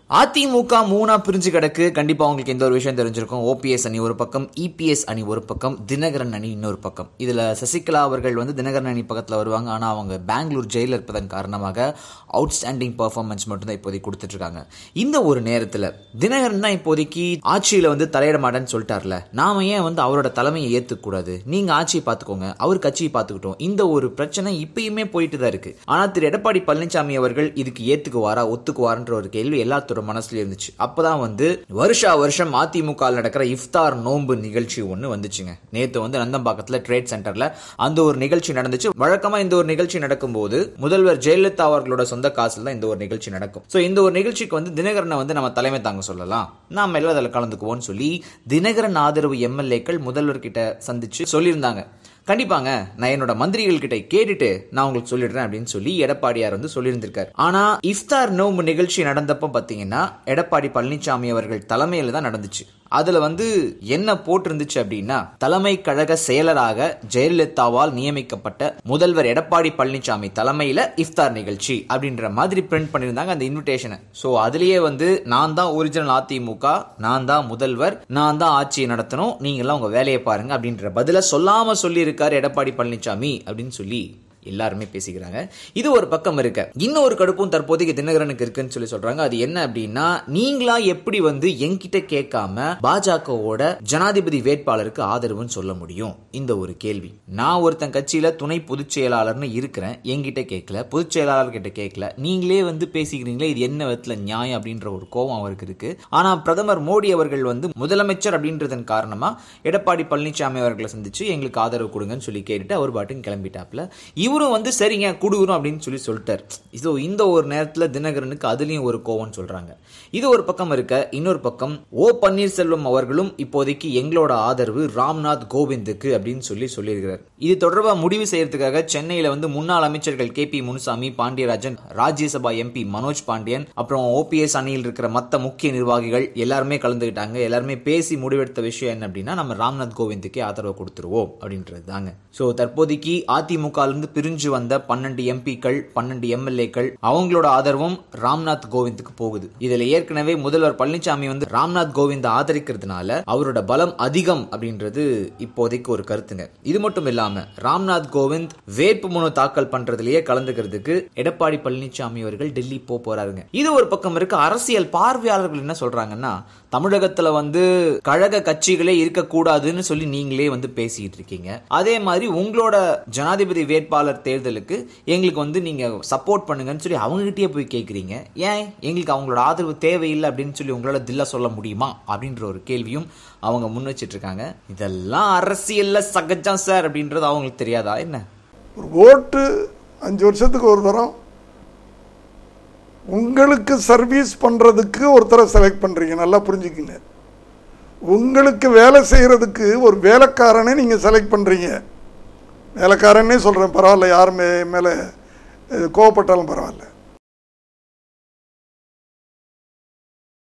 அதிமுக மூணா பிரிஞ்சு கிடக்கு கண்டிப்பா உங்களுக்கு எந்த ஒரு விஷயம் தெரிஞ்சிருக்கும் ஓபிஎஸ் அணி ஒரு பக்கம் இபிஎஸ் அணி ஒரு பக்கம் தினகரன் அணி இன்னொரு பக்கம் இதுல சசிகலா அவர்கள் வந்து தினகரன் அணி பக்கத்துல வருவாங்க ஆனா அவங்க பெங்களூர் ஜெயில இருப்பதன் காரணமாக அவுட்ஸ்டாண்டிங் பெர்ஃபார்மன்ஸ் மட்டும் தான் இப்போதைக்கு கொடுத்துட்டு இருக்காங்க இந்த ஒரு நேரத்துல தினகரன் தான் இப்போதைக்கு ஆட்சியில வந்து தலையிட மாட்டேன்னு சொல்லிட்டார்ல நாம ஏன் வந்து அவரோட தலைமையை ஏத்துக்க கூடாது நீங்க ஆட்சியை பாத்துக்கோங்க அவர் கட்சியை பாத்துக்கிட்டோம் இந்த ஒரு பிரச்சனை இப்பயுமே போயிட்டு தான் இருக்கு ஆனா திரு எடப்பாடி பழனிசாமி அவர்கள் இதுக்கு ஏத்துக்குவாரா ஒத்துக்குவாருன்ற ஒரு கேள்வி எல்லாத்தோட மனசுல இருந்துச்சு அப்பதான் வந்து வருஷா வருஷம் அதிமுக நடக்கிற இஃப்தார் நோன்பு நிகழ்ச்சி ஒண்ணு வந்துச்சுங்க நேத்து வந்து நந்தம்பாக்கத்துல ட்ரேட் சென்டர்ல அந்த ஒரு நிகழ்ச்சி நடந்துச்சு வழக்கமா இந்த ஒரு நிகழ்ச்சி நடக்கும்போது முதல்வர் ஜெயலலிதா அவர்களோட சொந்த காசுல தான் இந்த ஒரு நிகழ்ச்சி நடக்கும் சோ இந்த ஒரு நிகழ்ச்சிக்கு வந்து தினகரனை வந்து நம்ம தலைமை தாங்க சொல்லலாம் நாம எல்லாம் அதில் கலந்துக்குவோம்னு சொல்லி தினகரன் ஆதரவு எம்எல்ஏக்கள் முதல்வர் கிட்ட சந்திச்சு சொல்லியிருந்தாங்க கண்டிப்பாங்க நான் என்னோட மந்திரிகள் கிட்ட கேட்டுட்டு நான் உங்களுக்கு சொல்லிடுறேன் அப்படின்னு சொல்லி எடப்பாடியார் வந்து சொல்லியிருந்திருக்காரு ஆனா இஃப்தார் நோம்பு நிகழ்ச்சி நடந்தப்ப பாத்தீங்கன்னா எடப்பாடி பழனிசாமி அவர்கள் தலைமையில தான் நடந்துச்சு அதுல வந்து என்ன போட்டிருந்துச்சு அப்படின்னா தலைமை கழக செயலராக ஜெயலலிதாவால் நியமிக்கப்பட்ட முதல்வர் எடப்பாடி பழனிசாமி தலைமையில இஃப்தார் நிகழ்ச்சி அப்படின்ற மாதிரி பிரிண்ட் பண்ணியிருந்தாங்க அந்த இன்விடேஷனை சோ அதுலயே வந்து நான் தான் ஒரிஜினல் அதிமுக நான் தான் முதல்வர் நான் தான் ஆட்சியை நடத்தணும் நீங்க எல்லாம் உங்க வேலையை பாருங்க அப்படின்ற பதில சொல்லாம சொல்லி இருக்காரு எடப்பாடி பழனிசாமி அப்படின்னு சொல்லி எல்லாருமே பேசிக்கிறாங்க இது ஒரு பக்கம் இருக்க இன்னொரு கடுப்பும் தற்போதைக்கு தினகரனுக்கு இருக்குன்னு சொல்லி சொல்றாங்க அது என்ன அப்படின்னா நீங்களா எப்படி வந்து என்கிட்ட கேட்காம பாஜகவோட ஜனாதிபதி வேட்பாளருக்கு ஆதரவுன்னு சொல்ல முடியும் இந்த ஒரு கேள்வி நான் ஒருத்தன் கட்சியில துணை பொதுச் செயலாளர்னு இருக்கிறேன் என்கிட்ட கேட்கல பொதுச் செயலாளர் கிட்ட கேட்கல நீங்களே வந்து பேசிக்கிறீங்களே இது என்ன விதத்துல நியாயம் அப்படின்ற ஒரு கோபம் அவருக்கு இருக்கு ஆனா பிரதமர் மோடி அவர்கள் வந்து முதலமைச்சர் அப்படின்றதன் காரணமா எடப்பாடி பழனிசாமி அவர்களை சந்திச்சு எங்களுக்கு ஆதரவு கொடுங்கன்னு சொல்லி கேட்டுட்டு அவர் பாட்டுன்னு கிளம்பிட்டாப்ல இவரும் வந்து சரிங்க கொடுக்குறோம் அப்படின்னு சொல்லி சொல்லிட்டார் இதோ இந்த ஒரு நேரத்தில் தினகரனுக்கு அதுலயும் ஒரு கோவம்னு சொல்றாங்க இது ஒரு பக்கம் இருக்க இன்னொரு பக்கம் ஓ பன்னீர்செல்வம் அவர்களும் இப்போதைக்கு எங்களோட ஆதரவு ராம்நாத் கோவிந்துக்கு அப்படின்னு சொல்லி சொல்லியிருக்கிறார் இது தொடர்பாக முடிவு செய்யறதுக்காக சென்னையில வந்து முன்னாள் அமைச்சர்கள் K P Munusamy Pandiarajan Rajya Sabha MP Manoj Pandian அப்புறம் ஓபிஎஸ் அணியில் இருக்கிற மத்த முக்கிய நிர்வாகிகள் எல்லாருமே கலந்துக்கிட்டாங்க எல்லாருமே பேசி முடிவெடுத்த விஷயம் என்ன அப்படின்னா நம்ம ராம்நாத் கோவிந்துக்கே ஆதரவு கொடுத்துருவோம் அப்படின்றது தாங்க ஸோ தற்போதைக்கு அதிமுக இருந்து பிரிஞ்சு வந்த பன்னெண்டு எம்பிக்கள் பன்னெண்டு எம்எல்ஏக்கள் அவங்களோட ஆதரவும் ராம்நாத் கோவிந்துக்கு போகுது இதுல ஏற்கனவே முதல்வர் பழனிசாமி வந்து ராம்நாத் கோவிந்த் ஆதரிக்கிறதுனால அவரோட பலம் அதிகம் அப்படின்றது இப்போதைக்கு ஒரு கருத்துங்க இது மட்டும் இல்லாம ராம்நாத் கோவிந்த் வேட்பு மனு தாக்கல் பண்றதுலயே கலந்துக்கிறதுக்கு எடப்பாடி பழனிசாமி அவர்கள் டெல்லி போக போறாருங்க இது ஒரு பக்கம் இருக்கு அரசியல் பார்வையாளர்கள் என்ன சொல்றாங்கன்னா தமிழகத்துல வந்து கழக கட்சிகளே இருக்கக்கூடாதுன்னு சொல்லி நீங்களே வந்து பேசிட்டு இருக்கீங்க அதே மாதிரி உங்களோட ஜனாதிபதி வேட்பாளர் தேர்தலுக்கு எங்களுக்கு வந்து நீங்க சப்போர்ட் பண்ணுங்கன்னு சொல்லி அவங்ககிட்டயே போய் கேட்குறீங்க ஏன் எங்களுக்கு அவங்களோட ஆதரவு தேவையில்லை அப்படின்னு சொல்லி உங்களால தில்ல சொல்ல முடியுமா அப்படின்ற ஒரு கேள்வியும் அவங்க முன் வச்சிட்டு இருக்காங்க இதெல்லாம் அரசியல்ல சகஜம் சார் அப்படின்றது அவங்களுக்கு தெரியாதா என்ன ஒரு ஓட்டு அஞ்சு வருஷத்துக்கு ஒரு தரம் உங்களுக்கு சர்வீஸ் பண்ணுறதுக்கு ஒருத்தரை செலக்ட் பண்ணுறீங்க நல்லா புரிஞ்சுக்கிங்க உங்களுக்கு வேலை செய்கிறதுக்கு ஒரு வேலைக்காரனை நீங்கள் செலக்ட் பண்ணுறீங்க வேலைக்காரனே சொல்கிறேன் பரவாயில்ல யார் மே மேலே கோவப்பட்டாலும் பரவாயில்ல